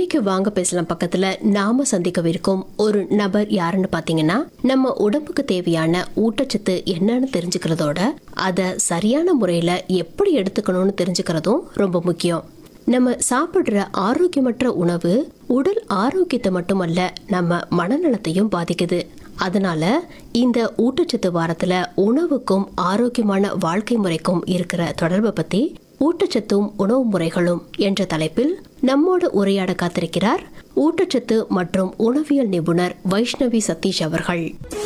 இன்னைக்கு வாங்க பேசலாம் பக்கத்துல நாம சந்திக்கவிருக்கும் ஒரு நபர் யாருன்னு பாத்தீங்கன்னா நம்ம உடம்புக்கு தேவையான ஊட்டச்சத்து என்னன்னு தெரிஞ்சுக்கிறதோட அதை சரியான முறையில எப்படி எடுத்துக்கணும்னு தெரிஞ்சுக்கிறதும் ரொம்ப முக்கியம் நம்ம சாப்பிடுற ஆரோக்கியமற்ற உணவு உடல் ஆரோக்கியத்தை மட்டுமல்ல நம்ம மனநலத்தையும் பாதிக்குது அதனால இந்த ஊட்டச்சத்து வாரத்துல உணவுக்கும் ஆரோக்கியமான வாழ்க்கை முறைக்கும் இருக்கிற தொடர்பை பத்தி ஊட்டச்சத்தும் உணவு முறைகளும் என்ற தலைப்பில் நம்மோடு உரையாட காத்திருக்கிறார் ஊட்டச்சத்து மற்றும் உணவியல் நிபுணர் வைஷ்ணவி சதீஷ் அவர்கள்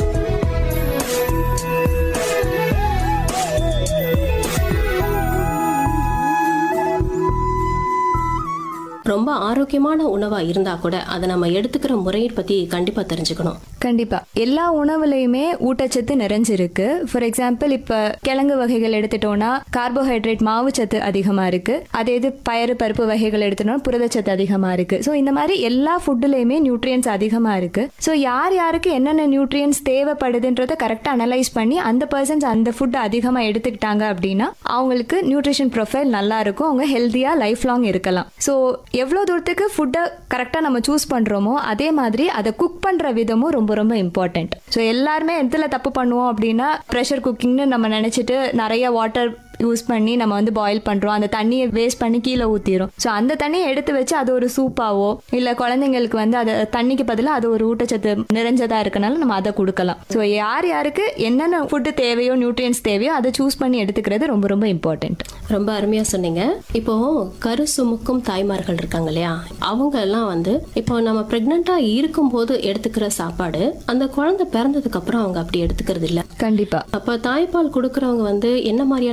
ரொம்ப ஆரோக்கியமான உணவா இருந்தா கூட அதை நம்ம எடுத்துக்கிற முறையை பத்தி கண்டிப்பா தெரிஞ்சுக்கணும் கண்டிப்பா எல்லா உணவுலையுமே ஊட்டச்சத்து நிறைஞ்சிருக்கு ஃபார் எக்ஸாம்பிள் இப்ப கிழங்கு வகைகள் எடுத்துட்டோம்னா கார்போஹைட்ரேட் மாவுச்சத்து அதிகமா இருக்கு அதே இது பயறு பருப்பு வகைகள் எடுத்துட்டோம்னா புரதச்சத்து அதிகமா இருக்கு ஸோ இந்த மாதிரி எல்லா ஃபுட்டுலையுமே நியூட்ரியன்ஸ் அதிகமா இருக்கு ஸோ யார் யாருக்கு என்னென்ன நியூட்ரியன்ஸ் தேவைப்படுதுன்றதை கரெக்டாக அனலைஸ் பண்ணி அந்த பர்சன்ஸ் அந்த ஃபுட் அதிகமாக எடுத்துக்கிட்டாங்க அப்படின்னா அவங்களுக்கு நியூட்ரிஷன் ப்ரொஃபைல் நல்லா இருக்கும் அவங்க ஹெல்த்தியாக லைஃப் லாங் இருக்கலாம் ஸோ எவ்வளோ தூரத்துக்கு ஃபுட்டை கரெக்டாக நம்ம சூஸ் பண்ணுறோமோ அதே மாதிரி அதை குக் பண்ணுற விதமும் ரொம்ப ரொம்ப இம்பார்ட்டண்ட் ஸோ எல்லாருமே எதில் தப்பு பண்ணுவோம் அப்படின்னா ப்ரெஷர் குக்கிங்னு நம்ம நினச்சிட்டு நிறைய வாட்டர் யூஸ் பண்ணி நம்ம வந்து பாயில் பண்ணுறோம் அந்த தண்ணியை வேஸ்ட் பண்ணி கீழே ஊற்றிடும் ஸோ அந்த தண்ணியை எடுத்து வச்சு அது ஒரு சூப்பாவோ இல்லை குழந்தைங்களுக்கு வந்து அது தண்ணிக்கு பதிலாக அது ஒரு ஊட்டச்சத்து நிறைஞ்சதாக இருக்கனால நம்ம அதை கொடுக்கலாம் ஸோ யார் யாருக்கு என்னென்ன ஃபுட்டு தேவையோ நியூட்ரியன்ஸ் தேவையோ அதை சூஸ் பண்ணி எடுத்துக்கிறது ரொம்ப ரொம்ப இம்பார்ட்டண்ட் ரொம்ப அருமையா சொன்னீங்க இப்போ கரு சுமக்கும் தாய்மார்கள் இருக்காங்க இல்லையா அவங்க எல்லாம் வந்து இப்போ நம்ம பிரெக்னெண்டா இருக்கும்போது எடுத்துக்கிற சாப்பாடு அந்த குழந்தை பிறந்ததுக்கு அப்புறம் அவங்க அப்படி எடுத்துக்கிறது இல்ல கண்டிப்பாக அப்ப தாய்ப்பால் கொடுக்கறவங்க வந்து என்ன மாதிரியான